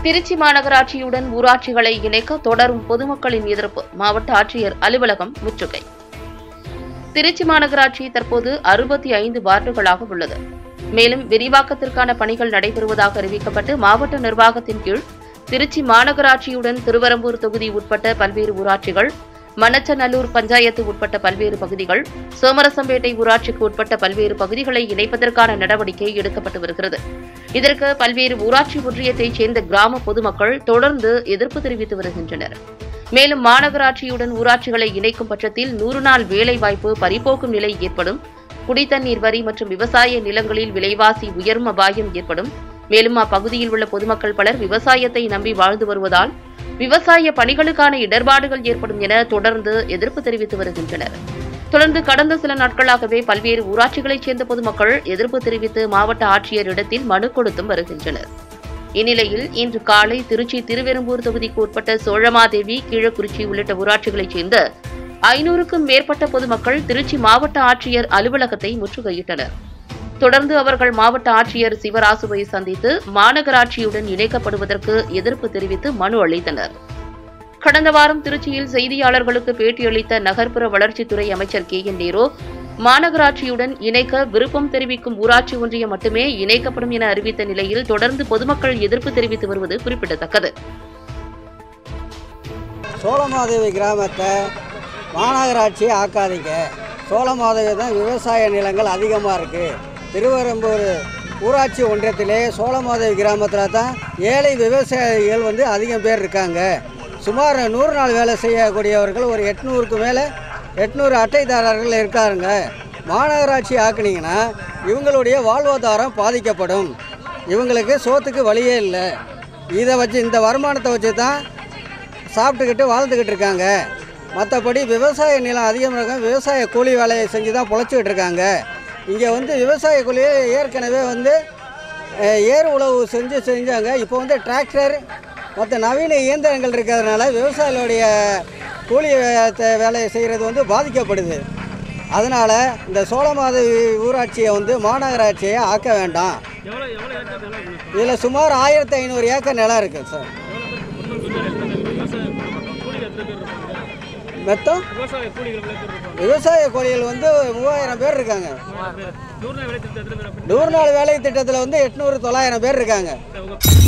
திருச்சி மாநகராட்சியுடன் ஊராட்சிகளை இணைக்க தொடரும் பொதுமக்களின் எதிர்ப்பு மாவட்ட ஆட்சியர் அலுவலகம் முற்றுகை திருச்சி மாநகராட்சி தற்போது அறுபத்தி ஐந்து வார்டுகளாக உள்ளது மேலும் விரிவாக்கத்திற்கான பணிகள் நடைபெறுவதாக அறிவிக்கப்பட்டு மாவட்ட நிர்வாகத்தின் கீழ் திருச்சி மாநகராட்சியுடன் திருவரம்பூர் தொகுதி உட்பட்ட பல்வேறு ஊராட்சிகள் மணச்சநல்லூர் பஞ்சாயத்து உட்பட்ட பல்வேறு பகுதிகள் சோமரசம்பேட்டை ஊராட்சிக்கு உட்பட்ட பல்வேறு பகுதிகளை இணைப்பதற்கான நடவடிக்கை எடுக்கப்பட்டு வருகிறது இதற்கு பல்வேறு ஊராட்சி ஒன்றியத்தைச் சேர்ந்த கிராம பொதுமக்கள் தொடர்ந்து எதிர்ப்பு தெரிவித்து வருகின்றனர் மேலும் மாநகராட்சியுடன் ஊராட்சிகளை இணைக்கும் பட்சத்தில் நூறு நாள் வேலைவாய்ப்பு பறிபோக்கும் நிலை ஏற்படும் குடித்தண்ணீர் வரி மற்றும் விவசாய நிலங்களில் விலைவாசி உயரும் அபாயம் ஏற்படும் மேலும் அப்பகுதியில் உள்ள பொதுமக்கள் பலர் விவசாயத்தை நம்பி வாழ்ந்து வருவதால் விவசாய பணிகளுக்கான இடர்பாடுகள் ஏற்படும் என தொடர்ந்து எதிர்ப்பு தெரிவித்து வருகின்றனர் தொடர்ந்து கடந்த சில நாட்களாகவே பல்வேறு ஊராட்சிகளைச் சேர்ந்த பொதுமக்கள் எதிர்ப்பு தெரிவித்து மாவட்ட ஆட்சியரிடத்தில் மனு கொடுத்தும் வருகின்றனர் இந்நிலையில் இன்று காலை திருச்சி திருவெரும்பூர் தொகுதிக்கு உட்பட்ட சோழமாதேவி கீழக்குறிச்சி உள்ளிட்ட ஊராட்சிகளைச் சேர்ந்த ஐநூறுக்கும் மேற்பட்ட பொதுமக்கள் திருச்சி மாவட்ட ஆட்சியர் அலுவலகத்தை முற்றுகையிட்டனர் தொடர்ந்து அவர்கள் மாவட்ட ஆட்சியர் சிவராசுவை சந்தித்து மாநகராட்சியுடன் இணைக்கப்படுவதற்கு எதிர்ப்பு தெரிவித்து மனு அளித்தனர் கடந்த வாரம் திருச்சியில் செய்தியாளர்களுக்கு பேட்டியளித்த நகர்ப்புற வளர்ச்சித்துறை அமைச்சர் கே என் நேரு மாநகராட்சியுடன் இணைக்க விருப்பம் தெரிவிக்கும் ஊராட்சி ஒன்றியம் மட்டுமே இணைக்கப்படும் என அறிவித்த நிலையில் தொடர்ந்து பொதுமக்கள் எதிர்ப்பு தெரிவித்து வருவது குறிப்பிடத்தக்கது சோழமாதேவி கிராமத்தை மாநகராட்சி ஆக்காதீங்க சோழமாதேவி தான் விவசாய நிலங்கள் அதிகமாக இருக்குது திருவரம்பூர் ஊராட்சி ஒன்றியத்திலே சோழமாதேவி கிராமத்தில் தான் ஏழை விவசாயிகள் வந்து அதிகம் பேர் இருக்காங்க சுமார் நூறு நாள் வேலை செய்யக்கூடியவர்கள் ஒரு எட்நூறுக்கு மேலே எட்நூறு அட்டைதாரர்கள் இருக்காருங்க மாநகராட்சி ஆக்குனீங்கன்னா இவங்களுடைய வாழ்வாதாரம் பாதிக்கப்படும் இவங்களுக்கு சோத்துக்கு வழியே இல்லை இதை வச்சு இந்த வருமானத்தை வச்சு தான் சாப்பிட்டுக்கிட்டு வாழ்ந்துக்கிட்டு இருக்காங்க மற்றபடி விவசாய நிலம் அதிகமாக இருக்கும் விவசாய கூலி வேலையை செஞ்சு தான் பொழைச்சிக்கிட்டு இருக்காங்க இங்கே வந்து விவசாய கூலி ஏற்கனவே வந்து அஹ், ஏர் உழவு செஞ்சு செஞ்சாங்க இப்போ வந்து டிராக்டர் மற்ற நவீன இயந்திரங்கள் இருக்கிறதுனால விவசாயிகளுடைய கூலி வே- வேலையை செய்கிறது வந்து பாதிக்கப்படுது அதனால் இந்த சோழமாதவி ஊராட்சியை வந்து மாநகராட்சியை ஆக்க வேண்டாம் எவ்வளோ எவ்வளோ ஏக்கர் நிலம் இருக்கு? இதில் சுமார் ஆயிரத்தி ஐநூறு ஏக்கர் நிலம் இருக்குது சார் கூலிகள் எத்தனை பேர் இருப்பாங்க மொத்தம் விவசாய கூலிகள் எவ்வளோ பேர் இருப்பாங்க விவசாய கோழிகள் வந்து மூவாயிரம் பேர் இருக்காங்க நூறு நாள் வேலை திட்டம் எத்தனை பேர் அப்படி நூறு நாள் வேலை திட்டத்தில் வந்து எட்நூறு தொள்ளாயிரம் பேர் இருக்காங்க உங்கள்